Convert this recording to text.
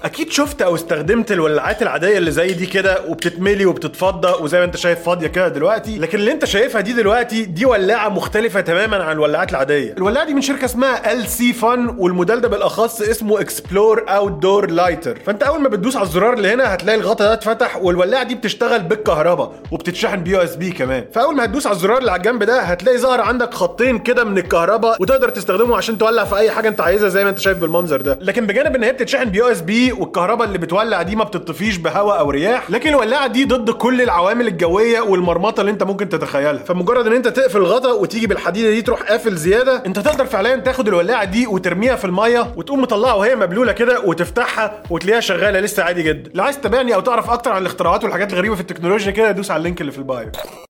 اكيد شفت او استخدمت الولاعات العاديه اللي زي دي كده وبتتملي وبتتفضى وزي ما انت شايف فاضيه كده دلوقتي لكن اللي انت شايفها دي دلوقتي دي ولاعه مختلفه تماما عن الولاعات العاديه الولاعه دي من شركه اسمها ال سي فن والموديل ده بالاخص اسمه اكسبلور اوت دور لايتر فانت اول ما بتدوس على الزرار اللي هنا هتلاقي الغطا ده اتفتح والولاعه دي بتشتغل بالكهرباء وبتتشحن بي اس بي كمان فاول ما هتدوس على الزرار اللي على الجنب ده هتلاقي ظهر عندك خطين كده من الكهرباء وتقدر تستخدمه عشان تولع في اي حاجه انت عايزها زي ما انت شايف بالمنظر ده لكن بجانب ان هي بتتشحن بي اس بي والكهرباء اللي بتولع دي ما بتطفيش بهواء او رياح لكن الولاعه دي ضد كل العوامل الجويه والمرمطه اللي انت ممكن تتخيلها فمجرد ان انت تقفل الغطا وتيجي بالحديده دي تروح قافل زياده انت تقدر فعليا تاخد الولاعه دي وترميها في الميه وتقوم مطلعها وهي مبلوله كده وتفتحها وتلاقيها شغاله لسه عادي جدا لو عايز تتابعني او تعرف اكتر عن الاختراعات والحاجات الغريبه في التكنولوجيا كده دوس على اللينك اللي في البايو